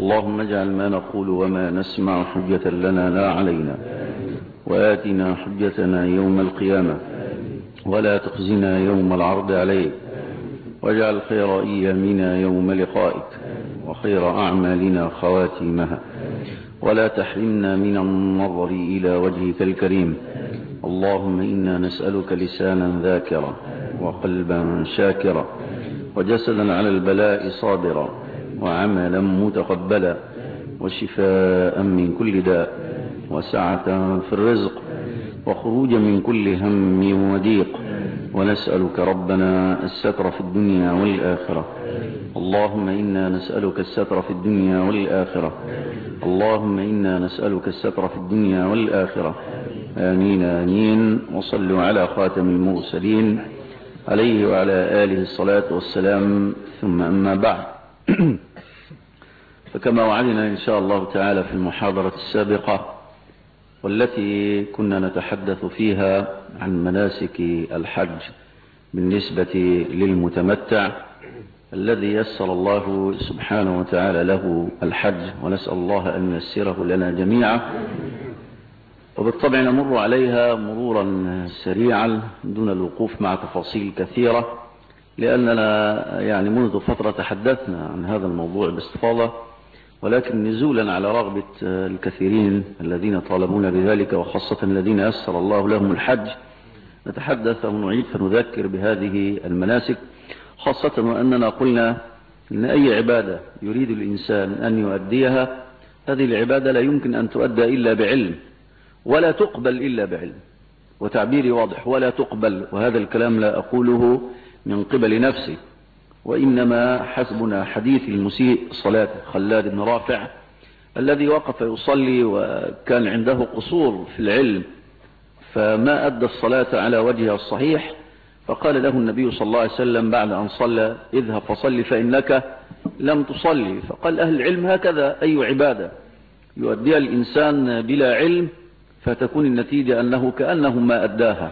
اللهم اجعل ما نقول وما نسمع حجة لنا لا علينا وآتنا حجتنا يوم القيامة ولا تخزنا يوم العرض عليك واجعل خير أيامنا يوم لقائك وخير أعمالنا خواتيمها ولا تحرمنا من النظر إلى وجهك الكريم اللهم إنا نسألك لسانا ذاكرا وقلبا شاكرا وجسدا على البلاء صابرا وعملا متقبلا وشفاء من كل داء وسعة في الرزق وخروجا من كل هم وضيق ونسألك ربنا الستر في الدنيا والآخرة اللهم إنا نسألك الستر في الدنيا والآخرة اللهم إنا نسألك الستر في الدنيا والآخرة آمين آمين وصلوا على خاتم المرسلين عليه وعلى آله الصلاة والسلام ثم أما بعد فكما وعدنا إن شاء الله تعالى في المحاضرة السابقة والتي كنا نتحدث فيها عن مناسك الحج بالنسبة للمتمتع الذي يسر الله سبحانه وتعالى له الحج ونسأل الله أن يسره لنا جميعا وبالطبع نمر عليها مرورا سريعا دون الوقوف مع تفاصيل كثيرة لأننا يعني منذ فترة تحدثنا عن هذا الموضوع باستفاضة ولكن نزولا على رغبة الكثيرين الذين طالبون بذلك وخاصة الذين يسر الله لهم الحج نتحدث ونعيد فنذكر بهذه المناسك خاصة وأننا قلنا أن أي عبادة يريد الإنسان أن يؤديها هذه العبادة لا يمكن أن تؤدى إلا بعلم ولا تقبل إلا بعلم وتعبيري واضح ولا تقبل وهذا الكلام لا أقوله من قبل نفسي وإنما حسبنا حديث المسيء صلاة خلاد بن رافع الذي وقف يصلي وكان عنده قصور في العلم فما أدى الصلاة على وجهها الصحيح فقال له النبي صلى الله عليه وسلم بعد أن صلى اذهب فصلي فإنك لم تصلي فقال أهل العلم هكذا أي عبادة يؤديها الإنسان بلا علم فتكون النتيجة أنه كأنه ما أداها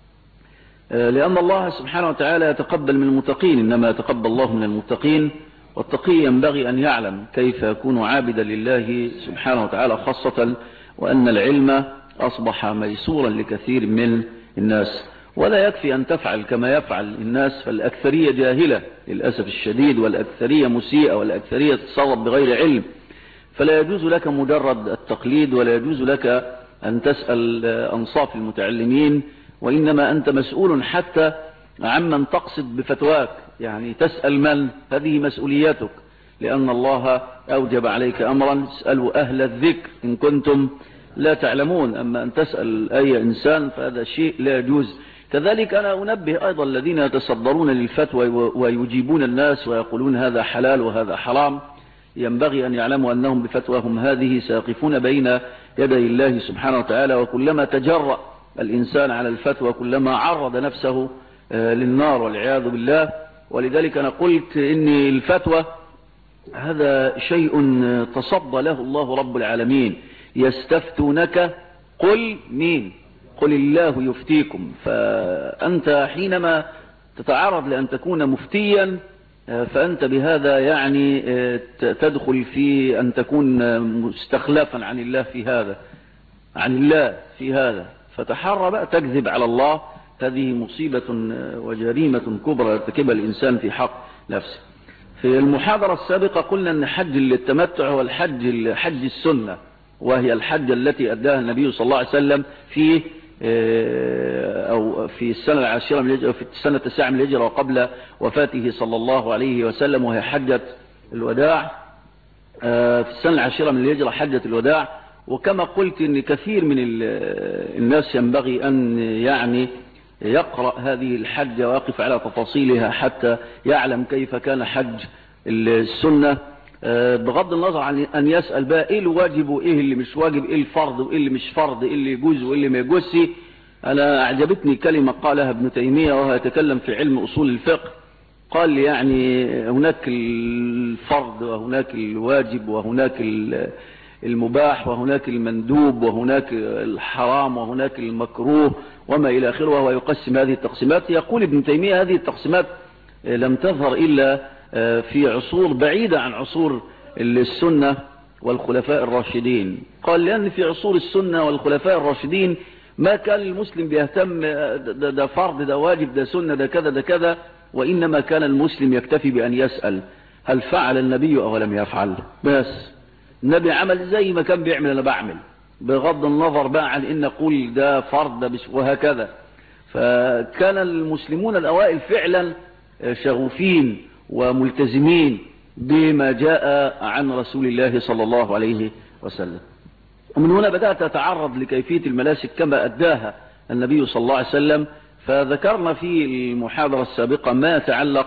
لأن الله سبحانه وتعالى يتقبل من المتقين إنما يتقبل الله من المتقين والتقي ينبغي أن يعلم كيف يكون عابدا لله سبحانه وتعالى خاصة وأن العلم أصبح ميسورا لكثير من الناس ولا يكفي أن تفعل كما يفعل الناس فالأكثرية جاهلة للأسف الشديد والأكثرية مسيئة والأكثرية تصرف بغير علم فلا يجوز لك مجرد التقليد ولا يجوز لك أن تسأل أنصاف المتعلمين وإنما أنت مسؤول حتى عمن تقصد بفتواك يعني تسأل من هذه مسؤولياتك لأن الله أوجب عليك أمرا اسألوا أهل الذكر إن كنتم لا تعلمون أما أن تسأل أي إنسان فهذا شيء لا يجوز كذلك أنا أنبه أيضا الذين يتصدرون للفتوى ويجيبون الناس ويقولون هذا حلال وهذا حرام ينبغي أن يعلموا أنهم بفتواهم هذه سيقفون بين يدي الله سبحانه وتعالى وكلما تجرأ الإنسان على الفتوى كلما عرض نفسه للنار والعياذ بالله ولذلك أنا قلت إن الفتوى هذا شيء تصدى له الله رب العالمين يستفتونك قل مين قل الله يفتيكم فأنت حينما تتعرض لأن تكون مفتيا فأنت بهذا يعني تدخل في أن تكون مستخلفا عن الله في هذا عن الله في هذا فتحرى بقى تكذب على الله هذه مصيبة وجريمة كبرى يرتكبها الإنسان في حق نفسه في المحاضرة السابقة قلنا أن حج للتمتع هو الحج حج السنة وهي الحج التي أداها النبي صلى الله عليه وسلم في أو في السنة العاشرة من الهجرة في السنة التاسعة من الهجرة وقبل وفاته صلى الله عليه وسلم وهي حجة الوداع في السنة العاشرة من الهجرة حجة الوداع وكما قلت ان كثير من الناس ينبغي أن يعني يقرأ هذه الحجة ويقف على تفاصيلها حتى يعلم كيف كان حج السنة بغض النظر عن أن يسأل بقى إيه الواجب وإيه اللي مش واجب إيه الفرض وإيه اللي مش فرض إيه اللي يجوز وإيه اللي ما يجوزش أنا أعجبتني كلمة قالها ابن تيمية وهو يتكلم في علم أصول الفقه قال لي يعني هناك الفرض وهناك الواجب وهناك المباح وهناك المندوب وهناك الحرام وهناك المكروه وما إلى آخره وهو يقسم هذه التقسيمات يقول ابن تيمية هذه التقسيمات لم تظهر إلا في عصور بعيدة عن عصور السنة والخلفاء الراشدين قال لأن في عصور السنة والخلفاء الراشدين ما كان المسلم بيهتم ده, ده فرض ده واجب ده سنة ده كذا ده كذا وإنما كان المسلم يكتفي بأن يسأل هل فعل النبي أو لم يفعل بس النبي عمل زي ما كان بيعمل أنا بعمل بغض النظر بقى عن إن نقول ده فرض ده وهكذا فكان المسلمون الأوائل فعلا شغوفين وملتزمين بما جاء عن رسول الله صلى الله عليه وسلم ومن هنا بدأت أتعرض لكيفية المناسك كما أداها النبي صلى الله عليه وسلم فذكرنا في المحاضرة السابقة ما يتعلق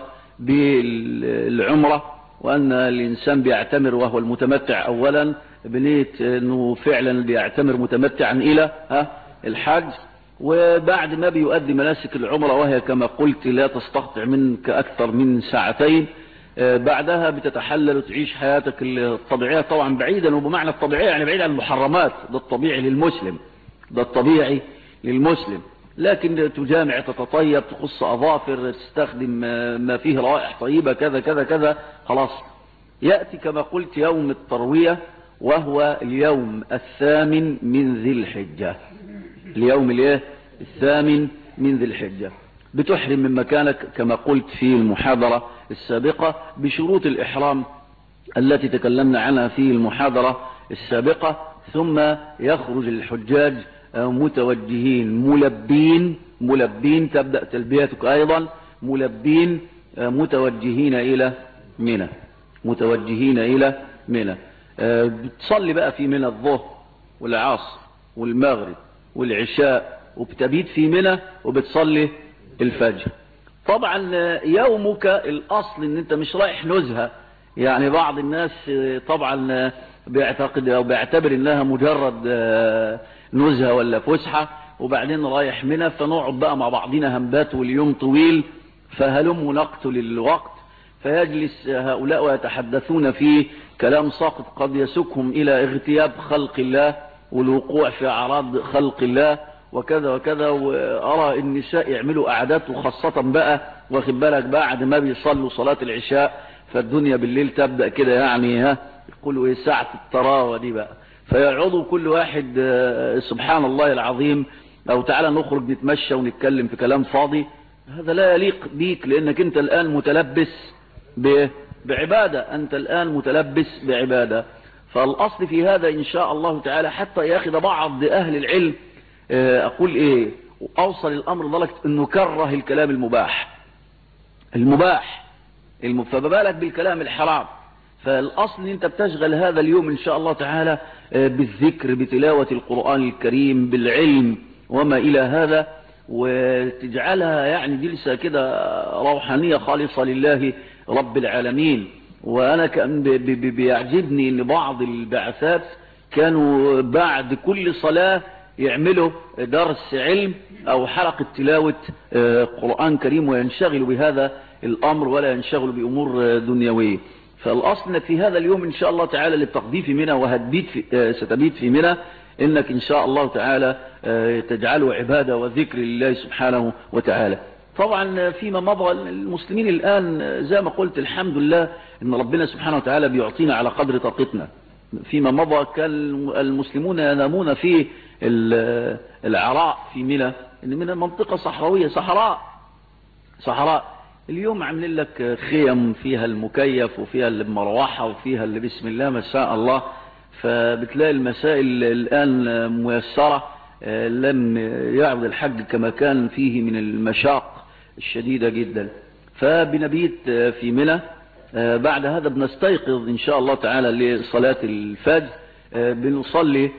بالعمرة وأن الإنسان بيعتمر وهو المتمتع أولا بنية أنه فعلا بيعتمر متمتعا إلى الحج وبعد ما بيؤدي مناسك العمرة وهي كما قلت لا تستقطع منك أكثر من ساعتين بعدها بتتحلل وتعيش حياتك الطبيعية طبعا بعيدا وبمعنى الطبيعية يعني بعيد عن المحرمات ده الطبيعي للمسلم ده الطبيعي للمسلم لكن تجامع تتطيب تقص أظافر تستخدم ما فيه روائح طيبة كذا كذا كذا خلاص يأتي كما قلت يوم التروية وهو اليوم الثامن من ذي الحجة اليوم الايه الثامن من ذي الحجة بتحرم من مكانك كما قلت في المحاضرة السابقة بشروط الإحرام التي تكلمنا عنها في المحاضرة السابقة ثم يخرج الحجاج متوجهين ملبين ملبين تبدأ تلبيتك أيضا ملبين متوجهين إلى منى متوجهين إلى منى بتصلي بقى في منى الظهر والعصر والمغرب والعشاء وبتبيت في منى وبتصلي الفجر طبعا يومك الأصل ان انت مش رايح نزهة يعني بعض الناس طبعا بيعتقد او بيعتبر انها مجرد نزهة ولا فسحة وبعدين رايح منى فنقعد بقى مع بعضنا همبات واليوم طويل فهلم نقتل الوقت فيجلس هؤلاء ويتحدثون في كلام ساقط قد يسكهم إلى اغتياب خلق الله والوقوع في أعراض خلق الله وكذا وكذا وأرى النساء يعملوا أعداد وخاصة بقى واخد بالك بعد ما بيصلوا صلاة العشاء فالدنيا بالليل تبدأ كده يعني ها يقولوا ايه ساعة الطراوة دي بقى فيقعدوا كل واحد سبحان الله العظيم او تعالى نخرج نتمشى ونتكلم في كلام فاضي هذا لا يليق بيك لانك انت الان متلبس بعبادة انت الان متلبس بعبادة فالاصل في هذا ان شاء الله تعالى حتى ياخذ بعض اهل العلم اقول ايه اوصل الامر لدرجه انه كره الكلام المباح المباح فما بالك بالكلام الحرام فالاصل ان انت بتشغل هذا اليوم ان شاء الله تعالى بالذكر بتلاوة القرآن الكريم بالعلم وما الى هذا وتجعلها يعني جلسة كده روحانية خالصة لله رب العالمين وانا كان بيعجبني ان بعض البعثات كانوا بعد كل صلاة يعملوا درس علم او حلقة تلاوة قرآن كريم وينشغلوا بهذا الامر ولا ينشغلوا بامور دنيوية فالاصل انك في هذا اليوم ان شاء الله تعالى للتقضي في منى وهتبيت في ستبيت في منى انك ان شاء الله تعالى تجعله عبادة وذكر لله سبحانه وتعالى طبعا فيما مضى المسلمين الان زي ما قلت الحمد لله ان ربنا سبحانه وتعالى بيعطينا على قدر طاقتنا فيما مضى كان المسلمون ينامون في العراء في منى ان منى منطقة صحراوية صحراء صحراء اليوم عاملين لك خيم فيها المكيف وفيها المروحة وفيها اللي بسم الله ما شاء الله فبتلاقي المسائل الآن ميسرة لم يعرض الحج كما كان فيه من المشاق الشديدة جدا فبنبيت في منى بعد هذا بنستيقظ إن شاء الله تعالى لصلاة الفجر بنصلي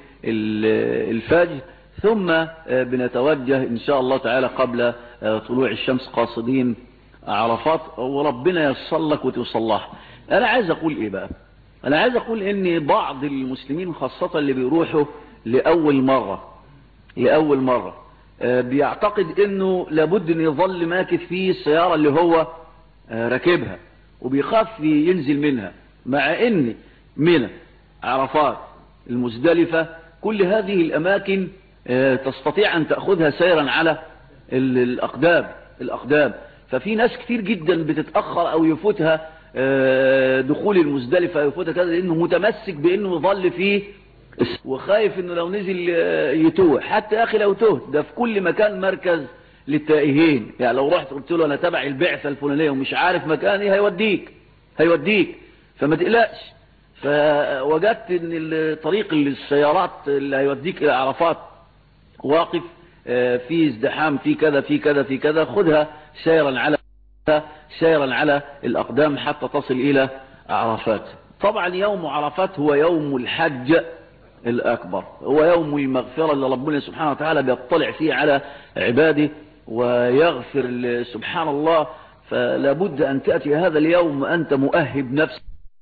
الفجر ثم بنتوجه إن شاء الله تعالى قبل طلوع الشمس قاصدين عرفات وربنا يصل لك وتصلح أنا عايز أقول إيه بقى أنا عايز أقول إن بعض المسلمين خاصة اللي بيروحوا لأول مرة لأول مرة بيعتقد إنه لابد أن يظل ماكث فيه السيارة اللي هو راكبها وبيخاف ينزل منها مع إن منى عرفات المزدلفة كل هذه الأماكن تستطيع أن تأخذها سيرا على الأقدام الأقدام ففي ناس كتير جدا بتتأخر أو يفوتها آه، دخول المزدلفة يفوتها كذا لأنه متمسك بأنه يظل فيه وخايف أنه لو نزل آه، يتوه حتى يا أخي لو توه ده في كل مكان مركز للتائهين يعني لو رحت قلت له أنا تبع البعثة الفلانية ومش عارف مكاني هيوديك هيوديك فما تقلقش فوجدت ان الطريق اللي السيارات اللي هيوديك الى عرفات واقف آه، في ازدحام في كذا في كذا في كذا خذها سيرا على سيرا على الاقدام حتى تصل الى عرفات طبعا يوم عرفات هو يوم الحج الاكبر هو يوم المغفرة اللي ربنا سبحانه وتعالى بيطلع فيه على عباده ويغفر ل- سبحان الله فلا بد ان تأتي هذا اليوم وانت مؤهب نفسك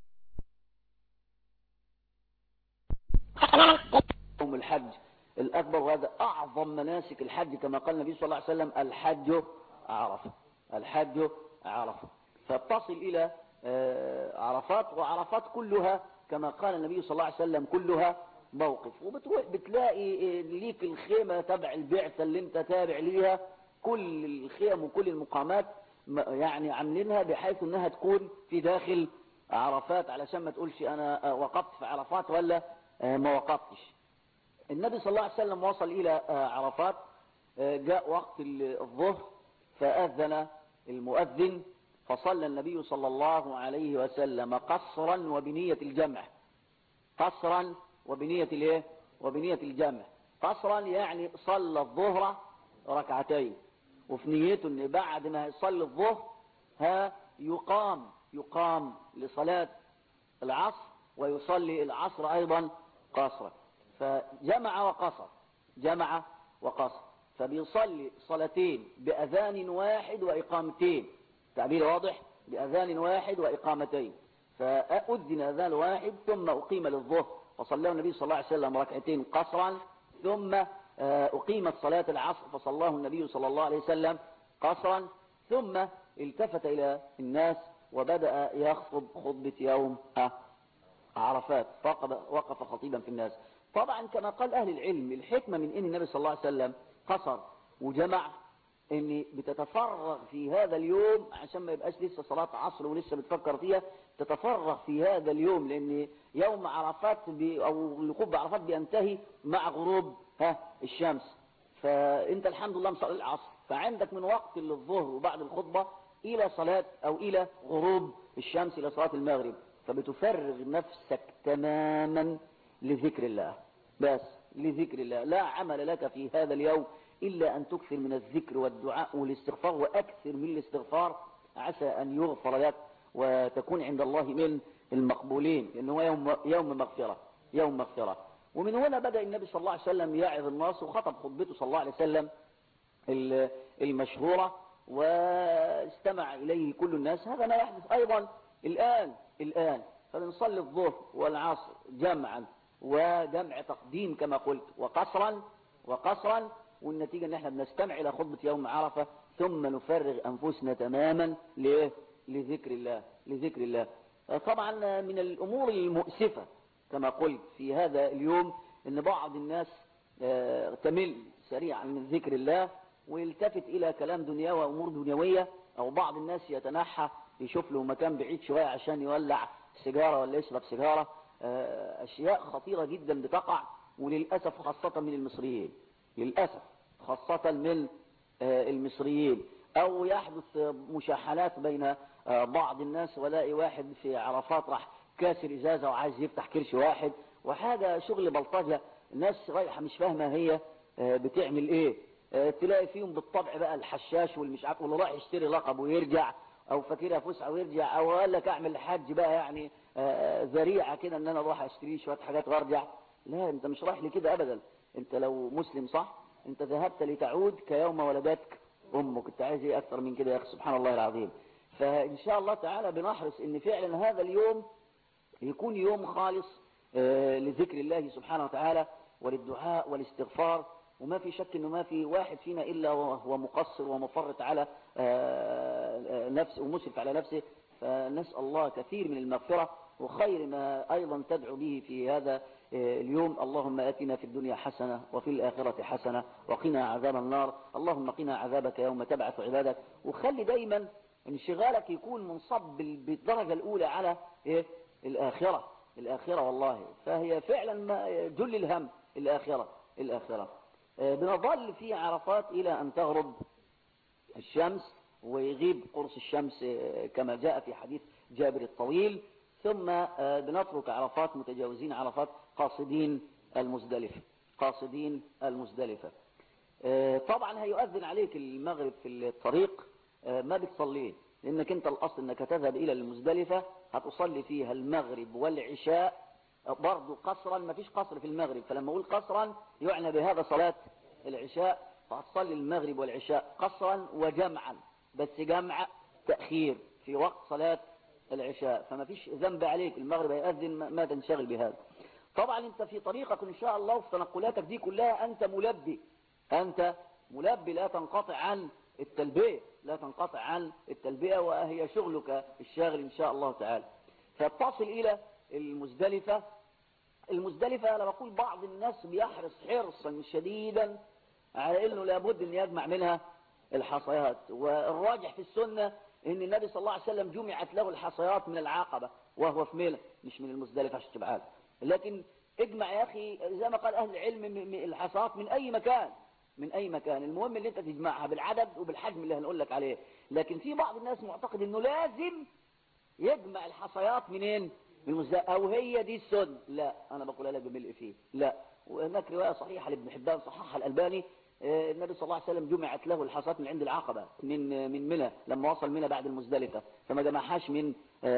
يوم الحج الأكبر وهذا أعظم مناسك الحج كما قال النبي صلى الله عليه وسلم الحج عرفة الحج عرفة فتصل إلى آه، عرفات وعرفات كلها كما قال النبي صلى الله عليه وسلم كلها موقف وبتروح بتلاقي آه، ليك الخيمة تبع البعثة اللي انت تابع ليها كل الخيم وكل المقامات م- يعني عاملينها بحيث انها تكون في داخل عرفات علشان ما تقولش انا آه، وقفت في عرفات ولا آه، ما وقفتش النبي صلى الله عليه وسلم وصل إلى آه، عرفات آه، جاء وقت ال- الظهر فأذن المؤذن فصلى النبي صلى الله عليه وسلم قصرا وبنية الجمع قصرا وبنية الايه وبنية الجمع قصرا يعني صلى الظهر ركعتين وفي نيته ان بعد ما يصلي الظهر ها يقام يقام لصلاة العصر ويصلي العصر ايضا قصرا فجمع وقصر جمع وقصر فبيصلي صلاتين بأذان واحد وإقامتين تعبير واضح بأذان واحد وإقامتين فأذن أذان واحد ثم أقيم للظهر فصلى النبي صلى الله عليه وسلم ركعتين قصرا ثم آه، أقيمت صلاة العصر فصلاه النبي صلى الله عليه وسلم قصرا ثم التفت إلى الناس وبدأ يخطب خطبة يوم آه، عرفات فقد وقف خطيبا في الناس طبعا كما قال أهل العلم الحكمة من أن النبي صلى الله عليه وسلم قصر وجمع ان بتتفرغ في هذا اليوم عشان ما يبقاش لسه صلاة عصر ولسه بتفكر فيها تتفرغ في هذا اليوم لان يوم عرفات بي او الوقوف بعرفات بينتهي مع غروب ها الشمس فانت الحمد لله مصلي العصر فعندك من وقت للظهر وبعد الخطبة الى صلاة او الى غروب الشمس الى صلاة المغرب فبتفرغ نفسك تماما لذكر الله بس لذكر الله لا عمل لك في هذا اليوم إلا أن تكثر من الذكر والدعاء والاستغفار وأكثر من الاستغفار عسى أن يغفر لك وتكون عند الله من المقبولين لأنه هو يوم, يوم مغفرة يوم مغفرة ومن هنا بدأ النبي صلى الله عليه وسلم يعظ الناس وخطب خطبته صلى الله عليه وسلم ال- المشهورة واستمع إليه كل الناس هذا ما يحدث أيضا الآن الآن فبنصلي الظهر والعصر جمعا وجمع تقديم كما قلت وقصرا وقصرا والنتيجة ان احنا بنستمع الى خطبة يوم عرفة ثم نفرغ انفسنا تماما لإيه؟ لذكر الله لذكر الله طبعا من الامور المؤسفة كما قلت في هذا اليوم ان بعض الناس آه، تمل سريعا من ذكر الله ويلتفت الى كلام دنيوي وامور دنيوية او بعض الناس يتنحى يشوف له مكان بعيد شوية عشان يولع سيجارة ولا يشرب سيجارة آه، اشياء خطيرة جدا بتقع وللأسف خاصة من المصريين للأسف خاصة من آه، المصريين أو يحدث آه، مشاحنات بين آه، بعض الناس ولاقي واحد في عرفات راح كاسر إزازة وعايز يفتح كرش واحد وحاجة شغل بلطجة الناس رايحة مش فاهمة هي آه، بتعمل إيه آه، تلاقي فيهم بالطبع بقى الحشاش والمش عارف واللي راح يشتري لقب ويرجع أو فاكرها فسحة ويرجع أو قال لك أعمل حج بقى يعني آه، ذريعة كده إن أنا أروح أشتري شوية حاجات وأرجع لا أنت مش رايح لكده أبدا أنت لو مسلم صح انت ذهبت لتعود كيوم ولدتك امك انت عايز ايه اكثر من كده يا اخي سبحان الله العظيم فان شاء الله تعالى بنحرص ان فعلا هذا اليوم يكون يوم خالص آه، لذكر الله سبحانه وتعالى وللدعاء والاستغفار وما في شك انه ما في واحد فينا الا وهو مقصر ومفرط على آه، آه، نفسه ومسرف على نفسه فنسال الله كثير من المغفره وخير ما ايضا تدعو به في هذا اليوم اللهم آتنا في الدنيا حسنة وفي الآخرة حسنة وقنا عذاب النار اللهم قنا عذابك يوم تبعث عبادك وخلي دايما انشغالك يكون منصب بال- بالدرجة الأولى على إيه؟ الآخرة الآخرة والله فهي فعلا ما جل الهم الآخرة الآخرة آه، بنظل في عرفات إلى أن تغرب الشمس ويغيب قرص الشمس آه، كما جاء في حديث جابر الطويل ثم آه، بنترك عرفات متجاوزين عرفات قاصدين المزدلفة قاصدين المزدلفة آه، طبعا هيؤذن عليك المغرب في الطريق آه، ما بتصليه لانك انت الاصل انك تذهب الى المزدلفة هتصلي فيها المغرب والعشاء آه، برضو قصرا ما فيش قصر في المغرب فلما اقول قصرا يعنى بهذا صلاة العشاء فهتصلي المغرب والعشاء قصرا وجمعا بس جمع تأخير في وقت صلاة العشاء فما فيش ذنب عليك المغرب هيأذن ما- ما تنشغل بهذا طبعا انت في طريقك ان شاء الله وفي تنقلاتك دي كلها انت ملبي انت ملبي لا تنقطع عن التلبية لا تنقطع عن التلبية وهي شغلك الشاغل ان شاء الله تعالى فتصل الى المزدلفة المزدلفة انا بقول بعض الناس بيحرص حرصا شديدا على انه لابد ان يجمع منها الحصيات والراجح في السنة ان النبي صلى الله عليه وسلم جمعت له الحصيات من العقبة وهو في منى مش من المزدلفة عشان تبقى عارف. لكن اجمع يا اخي زي ما قال اهل العلم م- م- الحصيات من اي مكان من اي مكان المهم ان انت تجمعها بالعدد وبالحجم اللي هنقول لك عليه لكن في بعض الناس معتقد انه لازم يجمع الحصيات منين من المزدلفة او هي دي السنة لا انا بقولها لك بملء فيه لا وهناك رواية صحيحة لابن حبان صححها الالباني آه، النبي صلى الله عليه وسلم جمعت له الحصات من عند العقبة من من منى لما وصل منى بعد المزدلفة فما جمعهاش من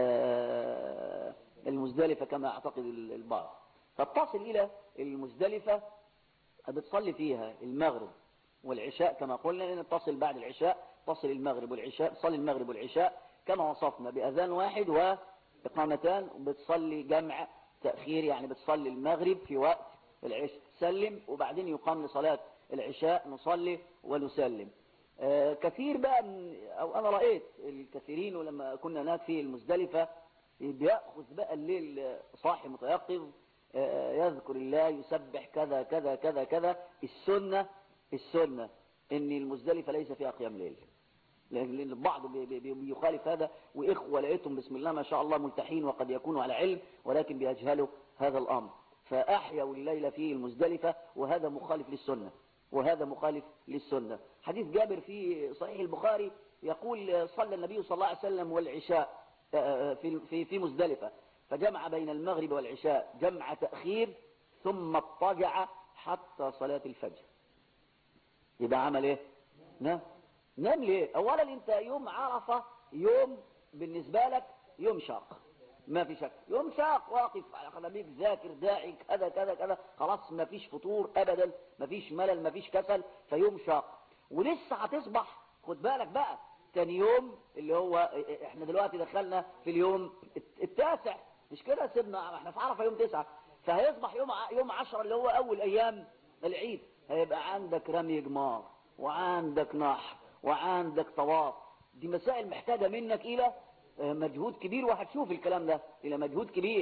آه، المزدلفة كما اعتقد البعض فاتصل الى المزدلفة بتصلي فيها المغرب والعشاء كما قلنا لأن تصل بعد العشاء تصل المغرب والعشاء تصلي المغرب والعشاء كما وصفنا بأذان واحد وإقامتان بتصلي جمع تأخير يعني بتصلي المغرب في وقت العشاء تسلم وبعدين يقام لصلاة العشاء نصلي ونسلم آه كثير بقى من أو أنا رأيت الكثيرين ولما كنا هناك في المزدلفة بيأخذ بقى الليل صاحي متيقظ آه، يذكر الله يسبح كذا كذا كذا كذا السنة السنة ان المزدلفة ليس فيها قيام ليل لأن البعض بي- بي- بي- بيخالف هذا وإخوة لقيتهم بسم الله ما شاء الله ملتحين وقد يكونوا على علم ولكن بيجهلوا هذا الأمر فأحيوا الليل في المزدلفة وهذا مخالف للسنة وهذا مخالف للسنة حديث جابر في صحيح البخاري يقول صلى النبي صلى الله عليه وسلم والعشاء آه، في في في مزدلفة فجمع بين المغرب والعشاء جمع تأخير ثم اضطجع حتى صلاة الفجر يبقى عمل ايه نام نام ليه اولا انت يوم عرفة يوم بالنسبة لك يوم شاق ما في شك يوم شاق واقف على قدميك ذاكر داعي كذا كذا كذا خلاص ما فيش فطور ابدا ما فيش ملل ما فيش كسل فيوم شاق ولسه هتصبح خد بالك بقى تاني يوم اللي هو احنا دلوقتي دخلنا في اليوم التاسع مش كده سيبنا احنا في عرفة يوم تسعة فهيصبح يوم ع- يوم عشرة اللي هو اول ايام العيد هيبقى عندك رمي جمار وعندك نحر وعندك طواف دي مسائل محتاجة منك الى آه، مجهود كبير وهتشوف الكلام ده الى مجهود كبير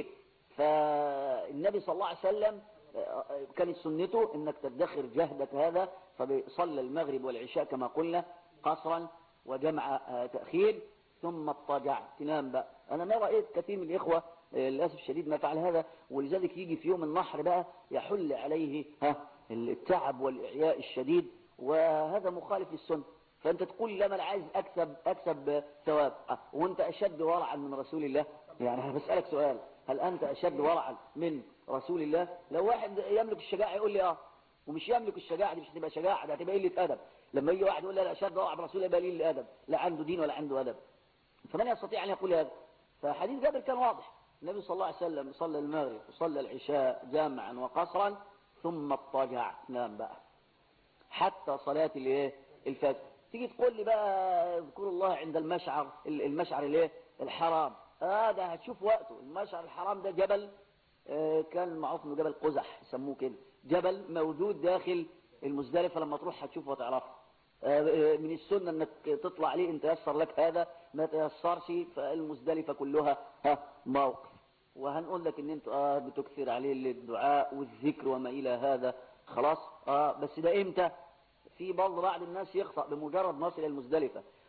فالنبي صلى الله عليه وسلم آه، آه، كانت سنته انك تدخر جهدك هذا فصلى المغرب والعشاء كما قلنا قصرا وجمع آه، تأخير ثم اضطجع تنام بقى انا ما رأيت كثير من الاخوة آه، للأسف الشديد ما فعل هذا ولذلك يجي في يوم النحر بقى يحل عليه ها التعب والإعياء الشديد وهذا مخالف للسنة فأنت تقول لما أنا عايز أكسب أكسب ثواب أه، وأنت أشد ورعا من رسول الله يعني أنا بسألك سؤال هل أنت أشد ورعا من رسول الله لو واحد يملك الشجاعة يقول لي اه ومش يملك الشجاعة دي مش هتبقى شجاعة ده هتبقى قلة أدب لما يجي واحد يقول لي أنا أشد ورعا من رسول الله يبقى قليل الأدب لا عنده دين ولا عنده أدب فمن يستطيع أن يقول هذا فحديث جابر كان واضح النبي صلى الله عليه وسلم صلى المغرب وصلى العشاء جامعا وقصرا ثم اضطجع نام بقى حتى صلاة الايه الفجر تيجي تقول لي بقى اذكر الله عند المشعر المشعر الايه الحرام اه ده هتشوف وقته المشعر الحرام ده جبل آه كان معروف انه جبل قزح يسموه كده جبل موجود داخل المزدلفة لما تروح هتشوفه وتعرفه آه، من السنة انك تطلع عليه ان تيسر لك هذا ما تيسرش فالمزدلفة كلها ها موقف وهنقول لك ان انت اه بتكثر عليه الدعاء والذكر وما الى هذا خلاص اه بس ده امتى في بعض بعض الناس يخطأ بمجرد ما يصل الى المزدلفة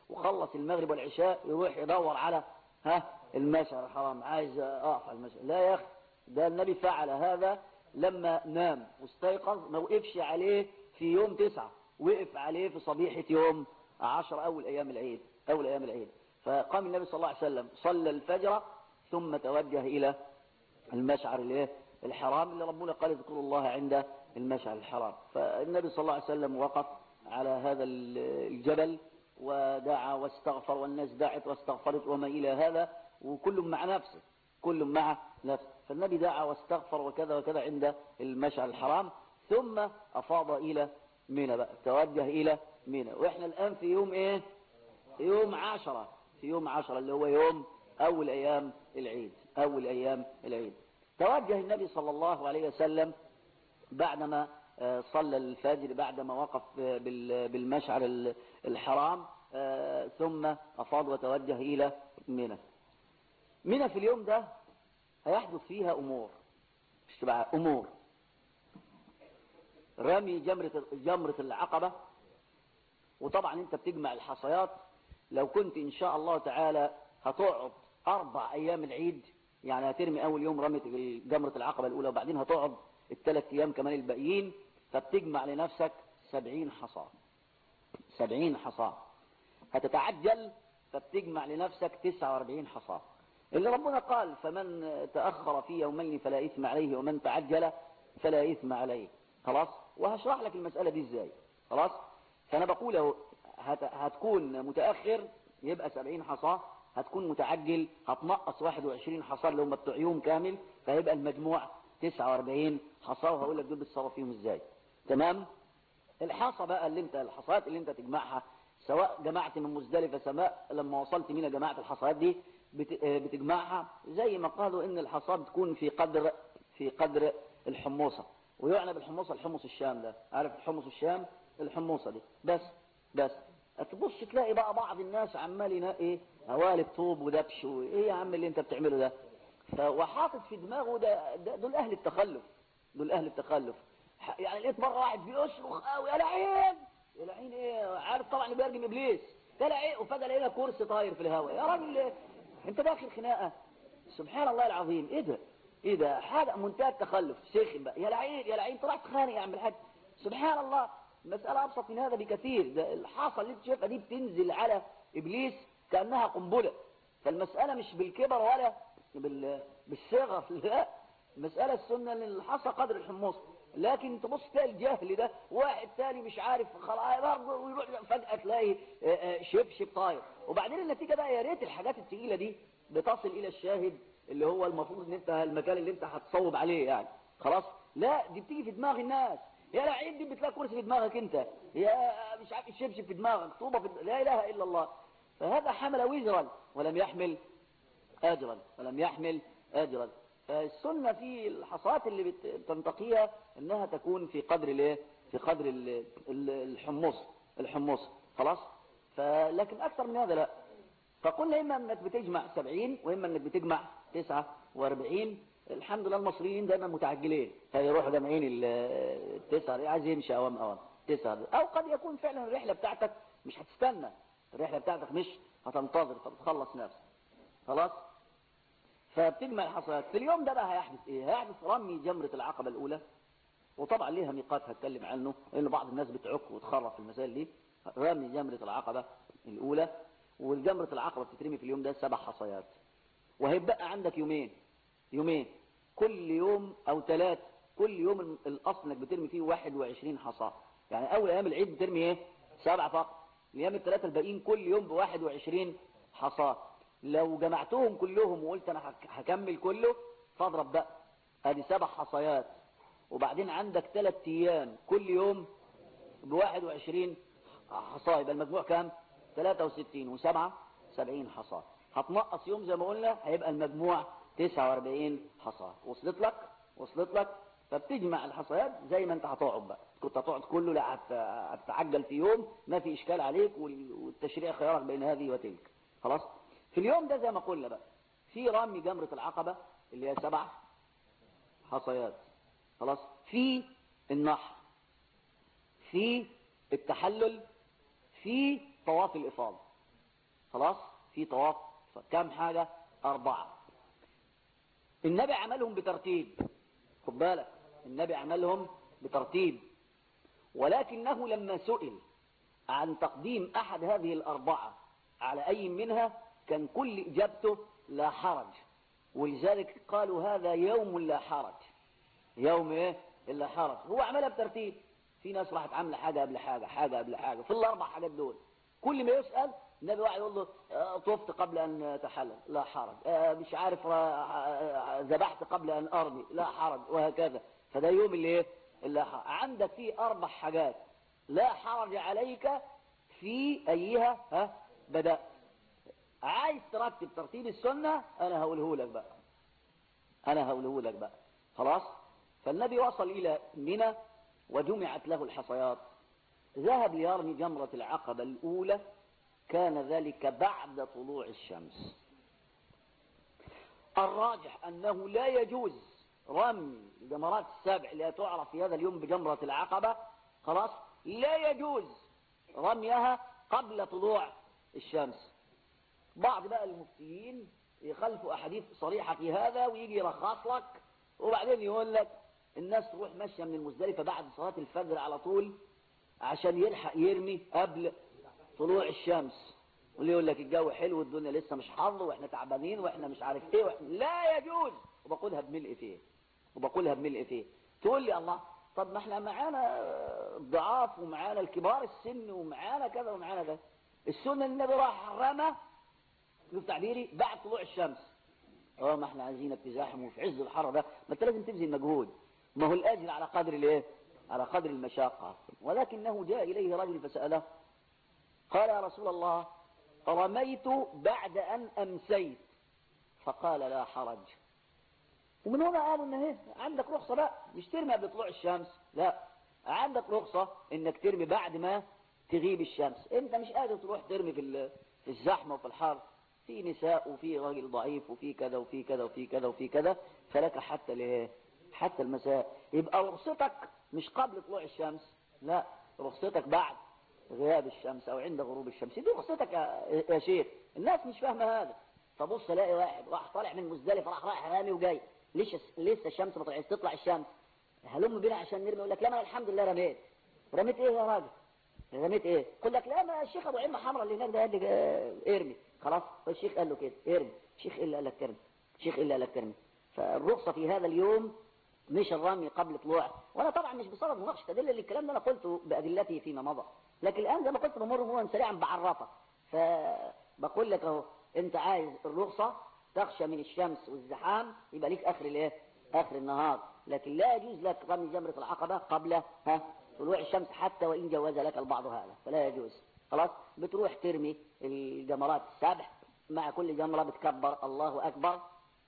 وخلص المغرب والعشاء يروح يدور على ها المشعر الحرام عايز اقف على المشعر لا يا اخي ده النبي فعل هذا لما نام واستيقظ ما وقفش عليه في يوم تسعة وقف عليه في صبيحة يوم عشر أول أيام العيد أول أيام العيد فقام النبي صلى الله عليه وسلم صلى الفجر ثم توجه إلى المشعر الايه الحرام اللي ربنا قال اذكروا الله عند المشعر الحرام فالنبي صلى الله عليه وسلم وقف على هذا الجبل ودعا واستغفر والناس دعت واستغفرت وما إلى هذا وكل مع نفسه كل مع نفسه فالنبي دعا واستغفر وكذا وكذا عند المشعر الحرام ثم أفاض إلى منى بقى توجه إلى منى وإحنا الآن في يوم إيه يوم عشرة في يوم عشرة اللي هو يوم أول أيام العيد أول أيام العيد توجه النبي صلى الله عليه وسلم بعدما صلى الفجر بعدما وقف بالمشعر الحرام ثم أفاض وتوجه إلى منى منى في اليوم ده هيحدث فيها أمور مش تبع أمور رمي جمرة, جمرة العقبة وطبعا انت بتجمع الحصيات لو كنت ان شاء الله تعالى هتقعد اربع ايام العيد يعني هترمي اول يوم رمي جمرة العقبة الاولى وبعدين هتقعد الثلاث ايام كمان الباقيين فبتجمع لنفسك سبعين حصى سبعين حصى هتتعجل فبتجمع لنفسك تسعة واربعين حصى اللي ربنا قال فمن تأخر في يومين فلا إثم عليه ومن تعجل فلا إثم عليه خلاص وهشرح لك المسألة دي ازاي خلاص فأنا بقول اهو هت... هتكون متأخر يبقى 70 حصى هتكون متعجل هتنقص 21 حصى اللي هم بتوع يوم كامل فهيبقى المجموع 49 حصى وهقول لك دول بتصرف فيهم ازاي تمام الحصى بقى اللي انت الحصات اللي انت تجمعها سواء جمعت من مزدلفة سواء لما وصلت مينا جماعة الحصات دي بت... بتجمعها زي ما قالوا ان الحصاد تكون في قدر في قدر الحموصة ويعنى بالحموصة الحمص الشام ده عارف الحمص الشام الحموصة دي بس بس تبص تلاقي بقى بعض الناس عمال ينقي هوالب طوب ودبش وايه يا عم اللي انت بتعمله ده وحاطط في دماغه ده, ده دول اهل التخلف دول اهل التخلف يعني لقيت مره واحد بيصرخ قوي يا لعين يا لعين ايه عارف طبعا بيرجم ابليس طلع ايه وفجاه لقينا كرسي طاير في الهواء يا راجل انت داخل خناقه سبحان الله العظيم ايه ده ايه ده حاجه منتهى التخلف سخن بقى يا لعين يا لعين طلعت خانق يا عم الحاج سبحان الله المسألة أبسط من هذا بكثير ده الحاصة اللي انت شايفها دي بتنزل على إبليس كأنها قنبلة فالمسألة مش بالكبر ولا بال... بالصغر لا المسألة السنة ان الحصى قدر الحمص لكن تبص تلاقي الجهل ده واحد تاني مش عارف خلاص برضه ويروح فجأة تلاقي شبشب طاير وبعدين النتيجة بقى يا ريت الحاجات الثقيلة دي بتصل إلى الشاهد اللي هو المفروض ان انت المكان اللي انت هتصوب عليه يعني خلاص لا دي بتيجي في دماغ الناس يا لعين دي بتلاقي كرسي في دماغك انت يا مش عارف الشبشب في دماغك طوبة في لا اله الا الله فهذا حمل وزرا ولم يحمل اجرا ولم يحمل اجرا فالسنة في الحصات اللي بتنتقيها انها تكون في قدر الايه في قدر الحمص الحمص خلاص فلكن اكثر من هذا لا فقلنا اما انك بتجمع سبعين واما انك بتجمع تسعة واربعين الحمد لله المصريين دايما متعجلين فيروحوا جامعين التسعة عايز يمشي اوام اوام تسعة او قد يكون فعلا الرحلة بتاعتك مش هتستنى الرحلة بتاعتك مش هتنتظر فبتخلص نفسك خلاص فبتجمع الحصلات في اليوم ده بقى هيحدث ايه هيحدث رمي جمرة العقبة الاولى وطبعا ليها ميقات هتكلم عنه لان بعض الناس بتعك وتخرف في المسائل دي رمي جمرة العقبة الاولى والجمرة العقبة بتترمي في اليوم ده سبع حصيات وهيبقى عندك يومين يومين كل يوم او ثلاث كل يوم الاصل انك بترمي فيه 21 حصى يعني اول ايام العيد بترمي ايه سبعة فقط الايام الثلاثه الباقيين كل يوم ب 21 حصى لو جمعتهم كلهم وقلت انا هكمل كله فاضرب بقى ادي سبع حصيات وبعدين عندك ثلاث ايام كل يوم ب 21 حصى يبقى المجموع كام 63 و7 70 حصى هتنقص يوم زي ما قلنا هيبقى المجموع 49 حصى وصلت لك وصلت لك فبتجمع الحصيات زي ما انت هتقعد بقى كنت هتقعد كله لا هتتعجل في يوم ما في اشكال عليك والتشريع خيارك بين هذه وتلك خلاص في اليوم ده زي ما قلنا بقى في رمي جمرة العقبة اللي هي سبع حصيات خلاص في النحر في التحلل في طواف الإفاضة خلاص في طواف كم حاجة أربعة النبي عملهم بترتيب خد بالك النبي عملهم بترتيب ولكنه لما سئل عن تقديم أحد هذه الأربعة على أي منها كان كل إجابته لا حرج ولذلك قالوا هذا يوم لا حرج يوم إيه إلا حرج هو عملها بترتيب في ناس راحت عاملة حاجة قبل حاجة حاجة قبل حاجة في الأربع حاجات دول كل ما يسأل النبي واحد يقول له آه، طفت قبل أن تحلل لا حرج آه، مش عارف آه، ذبحت قبل أن أرمي لا حرج وهكذا فده يوم اللي إيه اللي حرج. عندك فيه أربع حاجات لا حرج عليك في أيها ها بدأ عايز ترتب ترتيب السنة أنا هقوله لك بقى أنا هقوله لك بقى خلاص فالنبي وصل إلى منى وجمعت له الحصيات ذهب ليرمي جمرة العقبة الأولى كان ذلك بعد طلوع الشمس الراجح أنه لا يجوز رمي الجمرات السبع اللي تعرف في هذا اليوم بجمرة العقبة خلاص لا يجوز رميها قبل طلوع الشمس بعض بقى المفتيين يخلفوا أحاديث صريحة في هذا ويجي يرخص لك وبعدين يقول لك الناس تروح ماشية من المزدلفة بعد صلاة الفجر على طول عشان يلحق يرمي قبل طلوع الشمس واللي يقول لك الجو حلو والدنيا لسه مش حر واحنا تعبانين واحنا مش عارف ايه وإحنا لا يجوز وبقولها بملء فيه وبقولها بملء فيه تقول لي الله طب ما احنا معانا الضعاف ومعانا الكبار السن ومعانا كذا ومعانا كذا السنة النبي راح رمى شوف تعبيري بعد طلوع الشمس اه ما احنا عايزينك تزاحم وفي عز الحر ده ما انت لازم تبذل مجهود ما هو الاجر على قدر الايه على قدر المشاقة ولكنه جاء اليه رجل فسأله قال يا رسول الله رميت بعد ان امسيت فقال لا حرج ومن هنا قالوا ان ايه عندك رخصة بقى مش ترمي قبل طلوع الشمس لا عندك رخصة انك ترمي بعد ما تغيب الشمس انت مش قادر تروح ترمي في في الزحمة وفي الحر في نساء وفي راجل ضعيف وفي كذا وفي كذا وفي كذا وفي كذا فلك حتى الايه حتى المساء يبقى رخصتك مش قبل طلوع الشمس لا رخصتك بعد غياب الشمس او عند غروب الشمس دي رخصتك يا يا شيخ الناس مش فاهمه هذا فبص الاقي واحد راح طالع من مزدلفه راح رايح رامي وجاي ليش لسه الشمس ما طلعتش تطلع الشمس هلم بينا عشان نرمي يقول لك لا ما الحمد لله رميت رميت ايه يا راجل رميت ايه يقول لك لا ما الشيخ ابو عمه حمراء اللي هناك ده قال لي اه ارمي خلاص الشيخ قال له كده ارمي الشيخ الا قال لك ترمي الشيخ الا قال لك ترمي فالرخصه في هذا اليوم مش الرمي قبل طلوع وانا طبعا مش بصدد مناقشه ادله للكلام ده انا قلته بادلته فيما مضى لكن الان زي ما قلت بمر مرورا سريعا بعرفك فبقول لك اهو انت عايز الرخصه تخشى من الشمس والزحام يبقى ليك اخر الايه اخر النهار لكن لا يجوز لك رمي جمره العقبه قبل ها طلوع الشمس حتى وان جوز لك البعض هذا فلا يجوز خلاص بتروح ترمي الجمرات السبع مع كل جمره بتكبر الله اكبر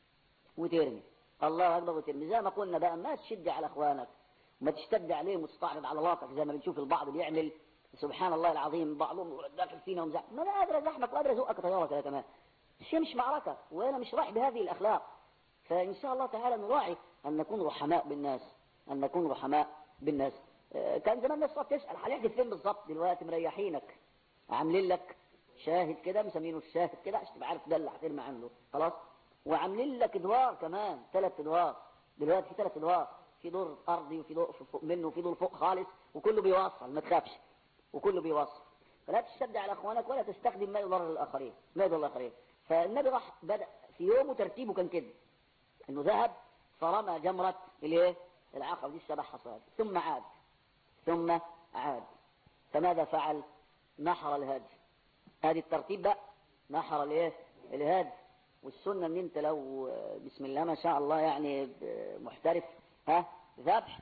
وترمي الله اكبر وترمي زي ما قلنا بقى ما تشد على اخوانك ما تشتد عليهم وتستعرض على لاطك زي ما بنشوف البعض بيعمل سبحان الله العظيم بعضهم داخل فينا ومزح ما انا قادر ازحمك وقادر ازقك طيارك يا كمان الشيء مش معركة وانا مش رايح بهذه الاخلاق فان شاء الله تعالى نراعي ان نكون رحماء بالناس ان نكون رحماء بالناس كان زمان الناس تسأل هنحجز فين بالظبط دلوقتي مريحينك عاملين لك شاهد كده مسمينه الشاهد كده عشان تبقى عارف ده اللي هترمي عنه خلاص وعاملين لك ادوار كمان ثلاث ادوار دلوقتي في ثلاث ادوار في دور ارضي وفي دور فوق منه وفي دور فوق خالص وكله بيوصل ما تخافش وكله بيوصل فلا تشتد على اخوانك ولا تستخدم ما يضر الاخرين ما يضر الاخرين فالنبي راح بدا في يومه ترتيبه كان كده انه ذهب فرمى جمره الايه العقبه دي السبع حصاد ثم عاد ثم عاد فماذا فعل نحر الهدي هذه الترتيب بقى نحر الايه الهدي والسنه ان انت لو بسم الله ما شاء الله يعني محترف ها ذبح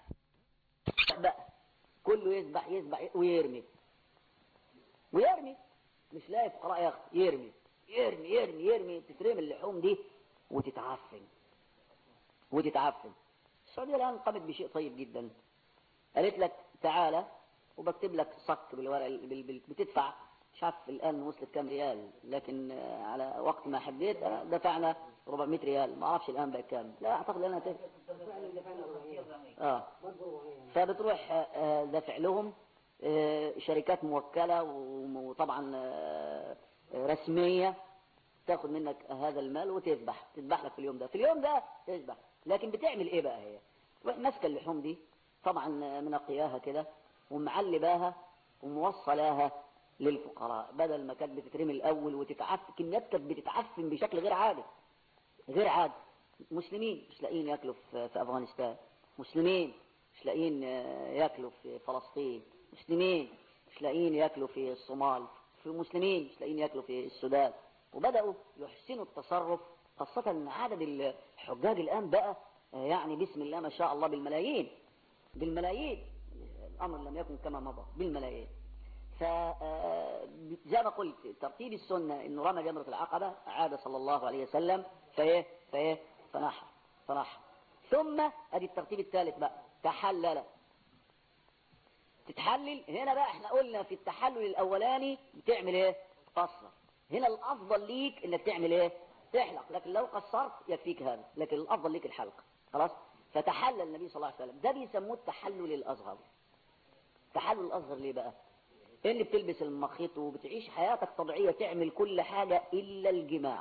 بقى كله يذبح يذبح ويرمي ويرمي مش لاقي فقراء ياخد يرمي يرمي يرمي يرمي تترمي اللحوم دي وتتعفن وتتعفن السعوديه الان قامت بشيء طيب جدا قالت لك تعالى وبكتب لك صك بالورق بتدفع مش عارف الان وصلت كام ريال لكن على وقت ما حديت دفعنا 400 ريال ما اعرفش الان بقى كام لا اعتقد انا تف... اه فبتروح دافع لهم شركات موكله وطبعا رسمية تاخد منك هذا المال وتذبح تذبح لك في اليوم ده في اليوم ده تذبح لكن بتعمل ايه بقى هي تروح ماسكه اللحوم دي طبعا منقياها كده ومعلباها وموصلاها للفقراء بدل ما كانت بتترمي الاول وتتعفن كميات كانت بتتعفن بشكل غير عادي غير عادي مسلمين مش لاقيين ياكلوا في, في افغانستان مسلمين مش لاقيين ياكلوا في فلسطين مسلمين مش لاقيين ياكلوا في الصومال في مسلمين مش لاقيين ياكلوا في السودان وبدأوا يحسنوا التصرف خاصة ان عدد الحجاج الآن بقى يعني بسم الله ما شاء الله بالملايين بالملايين الأمر لم يكن كما مضى بالملايين فزي ما قلت ترتيب السنة انه رمى جمرة العقبة عاد صلى الله عليه وسلم فايه فايه فنحر فنحر ثم ادي الترتيب الثالث بقى تحلل تتحلل هنا بقى احنا قلنا في التحلل الاولاني بتعمل ايه قصر هنا الافضل ليك انك تعمل ايه تحلق لكن لو قصرت يكفيك هذا لكن الافضل ليك الحلق خلاص فتحلل النبي صلى الله عليه وسلم ده بيسموه التحلل الاصغر التحلل الاصغر ليه بقى اللي بتلبس المخيط وبتعيش حياتك طبيعية تعمل كل حاجة إلا الجماع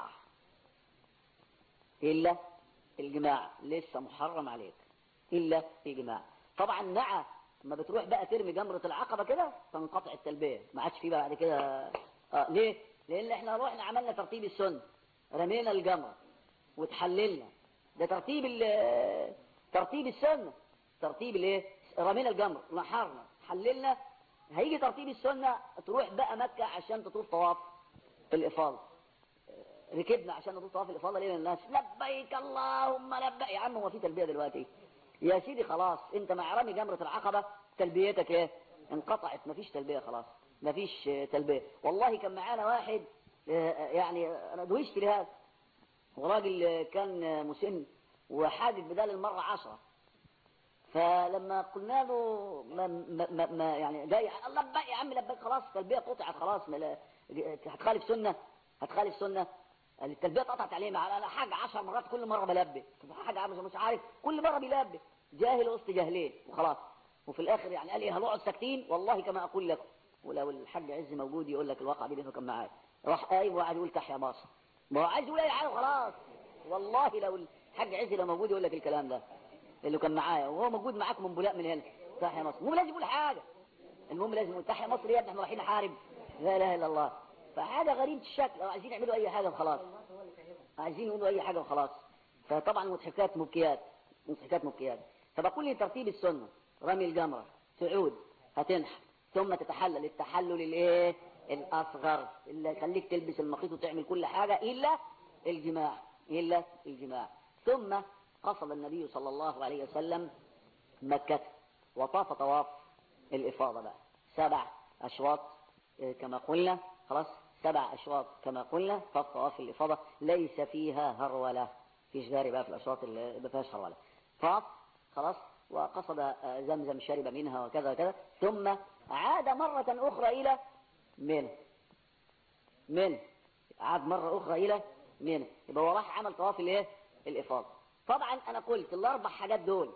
إلا الجماع لسه محرم عليك إلا الجماع طبعا مع ما بتروح بقى ترمي جمرة العقبة كده تنقطع التلبية ما عادش فيه بعد كده آه ليه؟ لأن احنا روحنا عملنا ترتيب السنة رمينا الجمرة وتحللنا ده ترتيب ترتيب السنة ترتيب الايه؟ رمينا الجمرة نحرنا حللنا هيجي ترتيب السنة تروح بقى مكة عشان تطوف طواف الإفاضة ركبنا عشان نطوف طواف الإفاضة ليه الناس لبيك اللهم لبيك يا عم هو في تلبية دلوقتي يا سيدي خلاص انت مع رمي جمرة العقبة تلبيتك ايه انقطعت مفيش تلبية خلاص مفيش تلبية والله كان معانا واحد يعني انا دوشت لهذا وراجل كان مسن وحادث بدال المرة عشرة فلما قلنا له ما, ما, ما يعني جاي لبيك يا عم لبيك خلاص التلبيه قطعت خلاص هتخالف سنه هتخالف سنه التلبيه اتقطعت عليه مع حاجه 10 مرات كل مره بلبي حاجه مش عارف كل مره بيلبي جاهل وسط جاهلين وخلاص وفي الاخر يعني قال ايه هنقعد ساكتين والله كما اقول لكم ولو الحاج عز موجود يقول لك الواقع دي لانه كان معايا راح قايم وقعد يقول تحيا مصر ما هو عايز يقول اي حاجه خلاص والله لو الحاج عز لو موجود يقول لك الكلام ده اللي كان معايا وهو موجود معاك من بولاق من هنا تحيا مصر المهم لازم يقول حاجه المهم لازم يقول تحيا مصر يا ابني احنا رايحين نحارب لا اله الا الله فحاجه غريبه الشكل او عايزين يعملوا اي حاجه وخلاص عايزين يقولوا اي حاجه وخلاص فطبعا مضحكات مبكيات مضحكات مبكيات فبقول لي ترتيب السنه رمي الجمره تعود هتنحر ثم تتحلل التحلل الايه الاصغر اللي يخليك تلبس المخيط وتعمل كل حاجه الا الجماع الا الجماع ثم قصد النبي صلى الله عليه وسلم مكة وطاف طواف الإفاضة بقى سبع أشواط كما قلنا خلاص سبع أشواط كما قلنا طاف طواف الإفاضة ليس فيها هرولة فيش داري بقى في الأشواط اللي ما فيهاش هرولة طاف خلاص وقصد زمزم شرب منها وكذا وكذا ثم عاد مرة أخرى إلى من من عاد مرة أخرى إلى من يبقى هو راح عمل طواف الايه الإفاضة طبعا انا قلت الاربع حاجات دول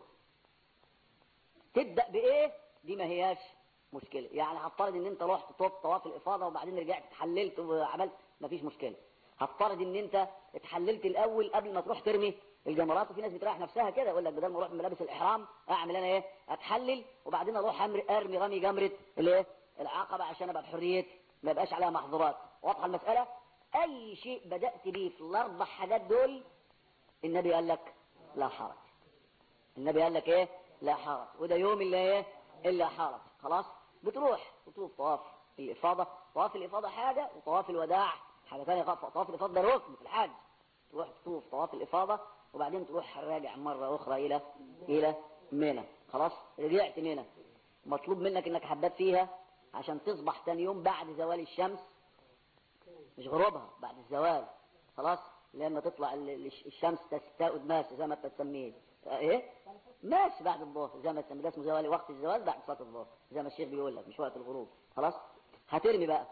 تبدأ بايه دي ما هياش مشكلة يعني هفترض ان انت رحت طوف طواف الافاضة وبعدين رجعت اتحللت وعملت مفيش مشكلة هفترض ان انت اتحللت الاول قبل ما تروح ترمي الجمرات وفي ناس بتريح نفسها كده يقول لك بدل ما اروح بملابس الاحرام اعمل انا ايه اتحلل وبعدين اروح ارمي رمي جمرة الايه العقبة عشان ابقى بحرية ما يبقاش عليها محظورات واضحة المسألة اي شيء بدأت بيه في الاربع حاجات دول النبي قال لك لا حرج النبي قال لك ايه لا حرج وده يوم اللي ايه الا حرج خلاص بتروح تطوف طواف الافاضه طواف الافاضه حاجه وطواف الوداع حاجه ثانيه طواف الافاضه ده ركن في الحج تروح تطوف طواف الافاضه وبعدين تروح راجع مره اخرى الى الى منى خلاص رجعت منى مطلوب منك انك حبات فيها عشان تصبح ثاني يوم بعد زوال الشمس مش غروبها بعد الزوال خلاص لما تطلع الشمس تستاؤد ماس زي ما انت تسميه ايه ماس بعد الظهر زي ما تسميه ده اسمه زوال وقت الزوال بعد صلاه الظهر زي ما الشيخ بيقول لك مش وقت الغروب خلاص هترمي بقى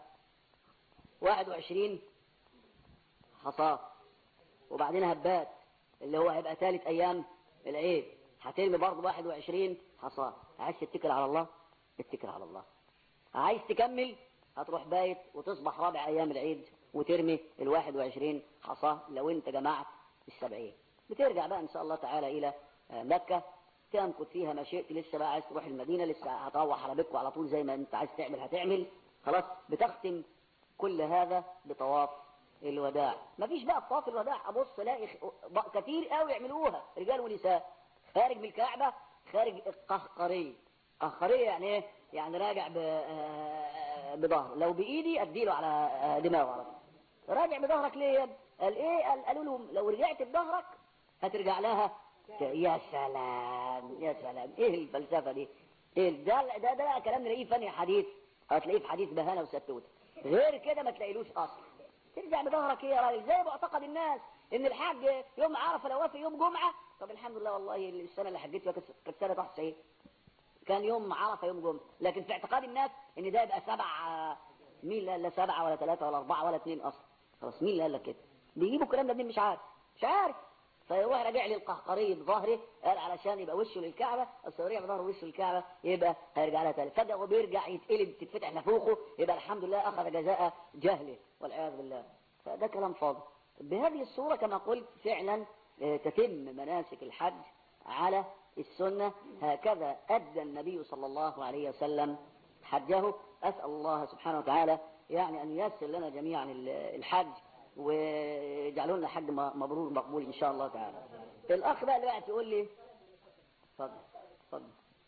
21 حصاه وبعدين هبات اللي هو هيبقى ثالث ايام العيد هترمي برضه 21 حصاه عايز تتكل على الله اتكل على الله عايز تكمل هتروح بايت وتصبح رابع ايام العيد وترمي الواحد وعشرين حصاه لو انت جمعت السبعين بترجع بقى ان شاء الله تعالى الى آه، مكة تمكث فيها ما شئت لسه بقى عايز تروح المدينة لسه هتروح على بيتكم على طول زي ما انت عايز تعمل هتعمل خلاص بتختم كل هذا بطواف الوداع مفيش بقى طواف الوداع ابص الاقي خ- كتير قوي يعملوها رجال ونساء خارج من الكعبة خارج القهقرية قهقرية يعني ايه يعني راجع ب- آه، بظهره لو بايدي اديله على آه، دماغه على طول راجع بظهرك ليه يا ابني؟ قال ايه قال قالوا لهم لو رجعت بظهرك هترجع لها ت- يا سلام يا سلام ايه الفلسفة دي ايه ده ده ده بقى كلام نلاقيه في فني حديث هتلاقيه في حديث بهانة وستوت غير كده ما تلاقيلوش اصل ترجع بظهرك ايه يا راجل زي معتقد الناس ان الحاج يوم عرفه لو وافق يوم جمعه طب الحمد لله والله السنه اللي حجيت فيها كانت كانت سنه 91 كان يوم عرفه يوم جمعه لكن في اعتقاد الناس ان ده يبقى سبع مين اللي قال لا سبعه ولا ثلاثه ولا اربعه ولا اثنين اصلا خلاص مين اللي قال لك كده بيجيبوا الكلام ده منين مش عارف مش عارف فيروح راجع لي القهقري بظهره قال علشان يبقى وشه للكعبه بس يرجع بظهره وشه للكعبه يبقى هيرجع لها تاني فجاه وبيرجع يتقلب تتفتح نافوخه يبقى الحمد لله اخذ جزاء جهله والعياذ بالله فده كلام فاضي بهذه الصوره كما قلت فعلا آه، تتم مناسك الحج على السنه هكذا ادى النبي صلى الله عليه وسلم حجه اسال الله سبحانه وتعالى يعني ان ييسر لنا جميعا ال- الحج ويجعلوا لنا حج م- مبرور مقبول ان شاء الله تعالى الاخ بقى اللي قاعد يقول لي اتفضل اتفضل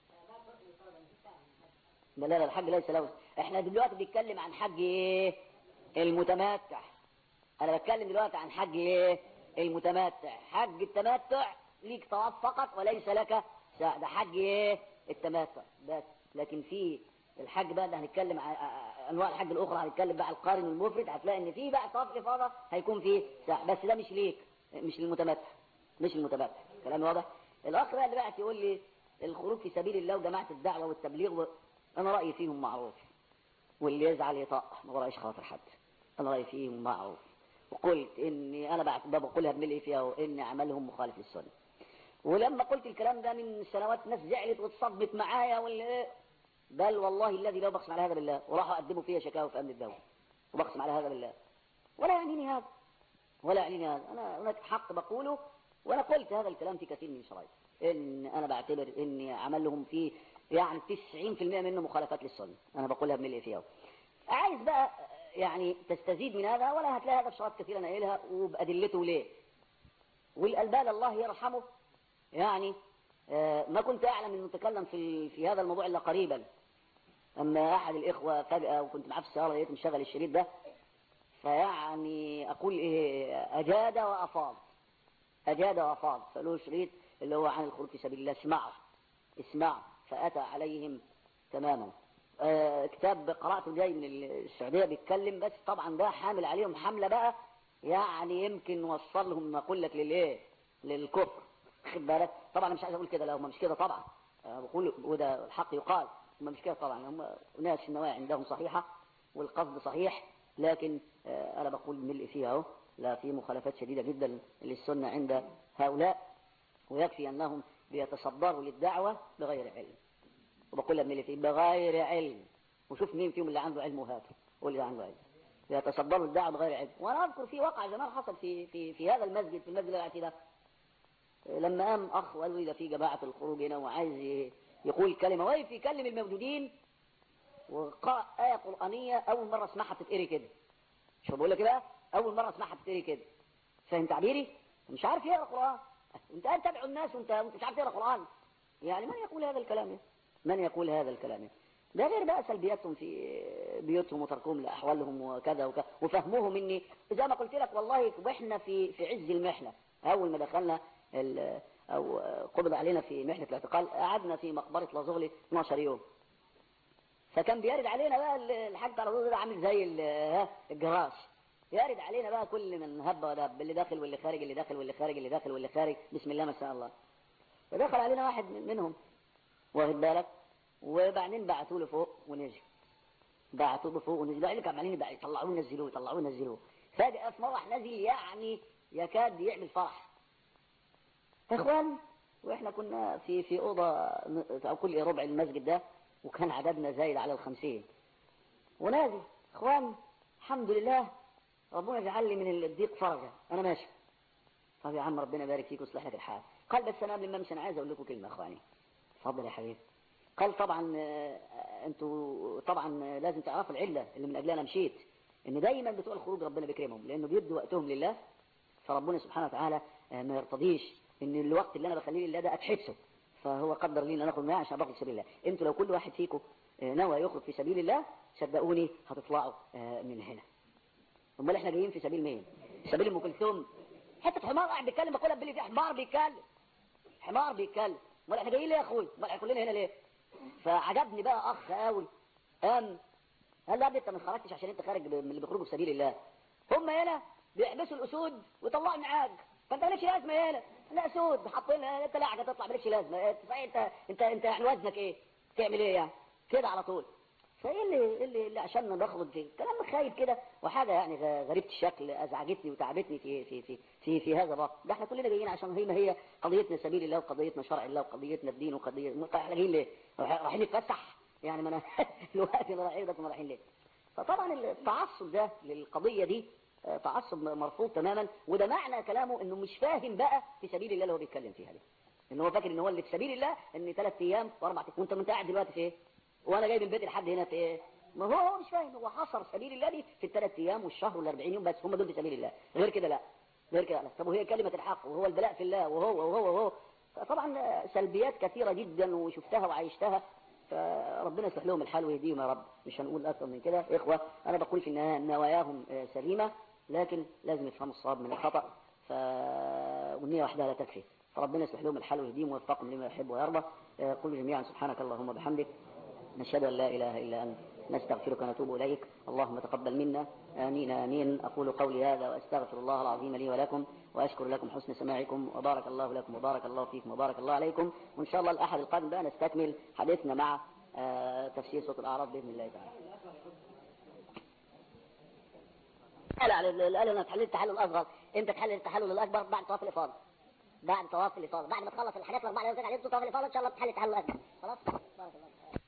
لا لا لا الحج ليس له احنا دلوقتي بنتكلم عن حج ايه المتمتع انا بتكلم دلوقتي عن حج ايه المتمتع حج التمتع ليك طواف فقط وليس لك ساعة ده حج ايه التمتع بس لكن في الحج بقى اللي هنتكلم عن انواع الحج الاخرى هنتكلم بقى القارن والمفرد هتلاقي ان في بقى طواف افاضه هيكون فيه ساعة بس ده مش ليك مش للمتمتع مش للمتمتع كلام واضح الاخ بقى اللي بقى يقول لي الخروج في سبيل الله وجماعه الدعوه والتبليغ و... انا رايي فيهم معروف واللي يزعل يطق ما ورايش خاطر حد انا رايي فيهم معروف وقلت اني انا بعت- بقولها بملء فيها وان عملهم مخالف للسنه ولما قلت الكلام ده من سنوات ناس زعلت واتصدمت معايا واللي إيه بل والله الذي لا بقسم على هذا بالله وراحوا قدموا فيها شكاوى في امن الدوله وبقسم على هذا بالله ولا يعنيني هذا ولا يعنيني هذا انا هناك حق بقوله وانا قلت هذا الكلام في كثير من شرايط ان انا بعتبر اني عملهم فيه يعني 90% منه مخالفات للسنه انا بقولها بملء فيها عايز بقى يعني تستزيد من هذا ولا هتلاقي هذا في شرايط كثير انا قايلها وبادلته ليه والالبان الله يرحمه يعني آه، ما كنت اعلم انه تكلم في في هذا الموضوع الا قريبا اما احد الاخوه فجاه وكنت معاه في السياره لقيته مشغل الشريط ده فيعني اقول ايه اجاد وافاض اجاد وافاض فله شريط اللي هو عن الخروج في سبيل الله اسمعوا اسمعوا فاتى عليهم تماما آه كتاب قراته جاي من السعوديه بيتكلم بس طبعا ده حامل عليهم حمله بقى يعني يمكن وصلهم ما اقول لك للايه للكفر خد بالك طبعا انا مش عايز اقول كده لا هم مش كده طبعا أنا بقول وده الحق يقال هم مش كده طبعا هم ناس النوايا عندهم صحيحه والقصد صحيح لكن آه، انا بقول ملء فيها اهو لا في مخالفات شديده جدا للسنه عند هؤلاء ويكفي انهم بيتصدروا للدعوه بغير علم وبقول لك ملء فيه بغير علم وشوف مين فيهم اللي عنده علم وهاته قول اللي عنده علم بيتصدروا الدعوه بغير علم وانا اذكر في واقع زمان حصل في في في هذا المسجد في المسجد اللي أنا قاعد فيه ده لما قام اخ وقال لي ده في جماعه الخروج هنا وعايز ي- يقول كلمه وقف يكلم الموجودين وقرأ آية قرآنية أول مرة أسمعها بتتقري كده شو بقول لك إيه بقى أول مرة أسمعها بتتقري كده فاهم تعبيري مش عارف يقرأ قرآن أنت قاعد تدعو الناس وأنت وأنت مش عارف تقرأ قرآن يعني من يقول هذا الكلام يعني؟ من يقول هذا الكلام يعني؟ ده غير بقى سلبياتهم في بيوتهم وتركهم لأحوالهم وكذا وكذا وفهمهم إني زي ما قلت لك والله وإحنا في في عز المحنة أول ما دخلنا ال- أو قبض علينا في محنة الاعتقال قعدنا في مقبرة لازغلي 12 يوم فكان بيرد علينا بقى ال- الحاج على طول ده عامل زي ال- ها، الجراش يرد علينا بقى كل من هب ودب اللي داخل واللي خارج اللي داخل واللي خارج اللي داخل واللي خارج بسم الله ما شاء الله فدخل علينا واحد من- منهم واخد بالك وبعدين بعتوا له فوق ونزل بعتوا له فوق ونزل بقى اللي كانوا عمالين بقى يطلعوه ينزلوه يطلعوه ينزلوه فجأة في مرة نزل يعني يكاد يعمل فرح يا اخوان واحنا كنا في في اوضه ن- او كل ربع المسجد ده وكان عددنا زايد على الخمسين ونادي اخوان الحمد لله ربنا يجعل لي من الضيق فرجا انا ماشي طب يا عم ربنا يبارك فيك ويصلح لك الحال قال بس انا قبل ما امشي انا عايز اقول لكم كلمه يا اخواني اتفضل يا حبيبي قال طبعا آه، انتوا طبعا آه، لازم تعرفوا العله اللي من اجلها انا مشيت ان دايما بتوع الخروج ربنا بيكرمهم لانه بيدوا وقتهم لله فربنا سبحانه وتعالى آه، ما يرتضيش ان الوقت اللي انا بخليه لله ده اتحبسه فهو قدر لي ان انا اخرج معاه عشان باخد في سبيل الله انتوا لو كل واحد فيكم آه، نوى يخرج في سبيل الله صدقوني هتطلعوا آه، من هنا امال احنا جايين في سبيل مين سبيل ام كلثوم حته حمار قاعد بيتكلم بقولها باللي في حمار بيتكلم حمار بيتكلم امال احنا جايين ليه يا اخوي امال احنا كلنا هنا ليه فعجبني بقى اخ قوي قام قال لا يا ابني انت ما خرجتش عشان انت خارج ب- من اللي بيخرجوا في سبيل الله هم هنا بيحبسوا الاسود ويطلعوا النعاج فانت مالكش لازمه هنا لا اسود حاطين انت لا حاجه تطلع مالكش لازمه انت صحيح انت انت انت يعني وزنك ايه تعمل ايه يعني كده على طول فايه اللي إيه اللي, اللي عشان نخرج في كلام خايب كده وحاجه يعني غ- غريبه الشكل ازعجتني وتعبتني في في في في, في هذا الوقت ده احنا كلنا جايين عشان هي ما هي قضيتنا سبيل الله وقضيتنا شرع الله وقضيتنا الدين وقضيه احنا جايين ليه؟ رايح- رايحين نتفسح يعني ما انا الوقت اللي رايحين ده كنا رايحين ليه؟ فطبعا التعصب ده للقضيه دي آه، تعصب مرفوض تماما وده معنى كلامه انه مش فاهم بقى في سبيل الله اللي هو بيتكلم فيها دي ان هو فاكر ان هو اللي في سبيل الله ان ثلاث ايام واربع ايام وانت انت قاعد دلوقتي في ايه؟ وانا جاي من بيتي لحد هنا في ايه؟ ما هو هو مش فاهم هو حصر سبيل الله دي في الثلاث ايام والشهر وال 40 يوم بس هم دول في سبيل الله غير كده لا غير كده لا طب وهي كلمه الحق وهو البلاء في الله وهو وهو وهو طبعا سلبيات كثيره جدا وشفتها وعيشتها فربنا يصلح لهم الحال ويهديهم يا رب مش هنقول اكثر من كده اخوه انا بقول في النهايه نواياهم آه، سليمه لكن لازم يفهموا الصواب من الخطا ف والنيه وحدها لا تكفي فربنا يصلح لهم الحال ويهديهم ويوفقهم لما يحب ويرضى آه، قل جميعا سبحانك اللهم وبحمدك نشهد أن لا إله إلا أنت نستغفرك ونتوب إليك اللهم تقبل منا آمين آمين أقول قولي هذا وأستغفر الله العظيم لي ولكم وأشكر لكم حسن سماعكم وبارك الله لكم وبارك الله فيكم وبارك الله عليكم وإن شاء الله الأحد القادم بقى نستكمل حديثنا مع آه، تفسير صوت الأعراض بإذن الله تعالى لا لا لا انا تحلل التحلل الاصغر انت تحلل التحلل الاكبر بعد طواف الافاضه بعد طواف الافاضه بعد ما تخلص الحاجات الاربعه اللي قلت لك عليها طواف الافاضه ان شاء الله تحلل التحلل الاكبر خلاص بارك الله